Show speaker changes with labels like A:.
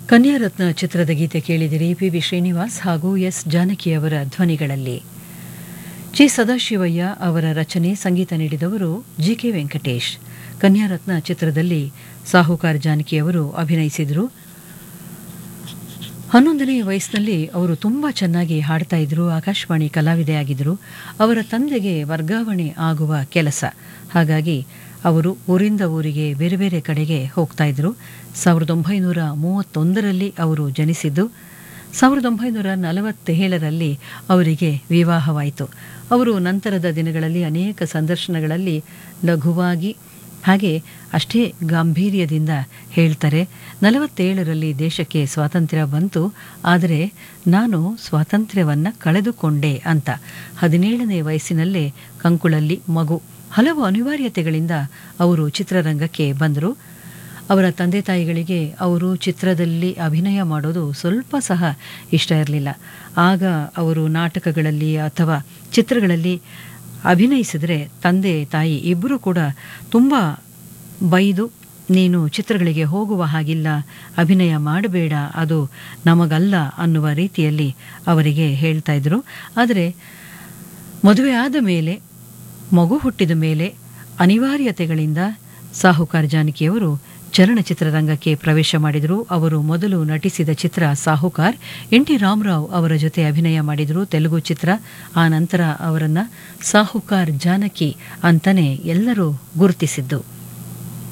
A: ಕನ್ಯಾರತ್ನ ಚಿತ್ರದ ಗೀತೆ ಕೇಳಿದಿರಿ P V Srinivas ಹಾಗೂ ಎಸ್ ಜಾನಕಿಯವರ ಧ್ವನಿಗಳಲ್ಲಿ ಜಿ ಸದಾಶಿವಯ್ಯ ಅವರ ರಚನೆ ಸಂಗೀತ ನೀಡಿದವರು ಜಿ ಕೆ ವೆಂಕಟೇಶ್ ಕನ್ಯಾರತ್ನ ಚಿತ್ರದಲ್ಲಿ ಸಾಹುಕಾರ್ ಜಾನಕಿಯವರು ಅಭಿನಯಿಸಿದರು ಹನ್ನೊಂದನೇ ವಯಸ್ಸಿನಲ್ಲಿ ಅವರು ತುಂಬ ಚೆನ್ನಾಗಿ ಹಾಡ್ತಾ ಇದ್ರು ಆಕಾಶವಾಣಿ ಕಲಾವಿದೆಯಾಗಿದ್ದರು ಅವರ ತಂದೆಗೆ ವರ್ಗಾವಣೆ ಆಗುವ ಕೆಲಸ ಹಾಗಾಗಿ ಅವರು ಊರಿಂದ ಊರಿಗೆ ಬೇರೆ ಬೇರೆ ಕಡೆಗೆ ಹೋಗ್ತಾ ಇದ್ರು ಸಾವಿರದ ಒಂಬೈನೂರ ಮೂವತ್ತೊಂದರಲ್ಲಿ ಅವರು ಜನಿಸಿದ್ದು ಸಾವಿರದ ಒಂಬೈನೂರ ನಲವತ್ತೇಳರಲ್ಲಿ ಅವರಿಗೆ ವಿವಾಹವಾಯಿತು ಅವರು ನಂತರದ ದಿನಗಳಲ್ಲಿ ಅನೇಕ ಸಂದರ್ಶನಗಳಲ್ಲಿ ಲಘುವಾಗಿ ಹಾಗೆ ಅಷ್ಟೇ ಗಾಂಭೀರ್ಯದಿಂದ ಹೇಳ್ತಾರೆ ನಲವತ್ತೇಳರಲ್ಲಿ ದೇಶಕ್ಕೆ ಸ್ವಾತಂತ್ರ್ಯ ಬಂತು ಆದರೆ ನಾನು ಸ್ವಾತಂತ್ರ್ಯವನ್ನು ಕಳೆದುಕೊಂಡೆ ಅಂತ ಹದಿನೇಳನೇ ವಯಸ್ಸಿನಲ್ಲೇ ಕಂಕುಳಲ್ಲಿ ಮಗು ಹಲವು ಅನಿವಾರ್ಯತೆಗಳಿಂದ ಅವರು ಚಿತ್ರರಂಗಕ್ಕೆ ಬಂದರು ಅವರ ತಂದೆ ತಾಯಿಗಳಿಗೆ ಅವರು ಚಿತ್ರದಲ್ಲಿ ಅಭಿನಯ ಮಾಡೋದು ಸ್ವಲ್ಪ ಸಹ ಇಷ್ಟ ಇರಲಿಲ್ಲ ಆಗ ಅವರು ನಾಟಕಗಳಲ್ಲಿ ಅಥವಾ ಚಿತ್ರಗಳಲ್ಲಿ ಅಭಿನಯಿಸಿದರೆ ತಂದೆ ತಾಯಿ ಇಬ್ಬರೂ ಕೂಡ ತುಂಬ ಬೈದು ನೀನು ಚಿತ್ರಗಳಿಗೆ ಹೋಗುವ ಹಾಗಿಲ್ಲ ಅಭಿನಯ ಮಾಡಬೇಡ ಅದು ನಮಗಲ್ಲ ಅನ್ನುವ ರೀತಿಯಲ್ಲಿ ಅವರಿಗೆ ಹೇಳ್ತಾ ಇದ್ರು ಆದರೆ ಮದುವೆ ಆದ ಮೇಲೆ ಮಗು ಹುಟ್ಟಿದ ಮೇಲೆ ಅನಿವಾರ್ಯತೆಗಳಿಂದ ಸಾಹುಕಾರ್ ಜಾನಕಿಯವರು ಚಲನಚಿತ್ರರಂಗಕ್ಕೆ ಪ್ರವೇಶ ಮಾಡಿದರು ಅವರು ಮೊದಲು ನಟಿಸಿದ ಚಿತ್ರ ಸಾಹುಕಾರ್ ಎನ್ ಟಿ ರಾಮರಾವ್ ಅವರ ಜೊತೆ ಅಭಿನಯ ಮಾಡಿದರು ತೆಲುಗು ಚಿತ್ರ ಆ ನಂತರ ಅವರನ್ನು ಸಾಹುಕಾರ್ ಜಾನಕಿ ಅಂತಲೇ ಎಲ್ಲರೂ ಗುರುತಿಸಿದ್ದು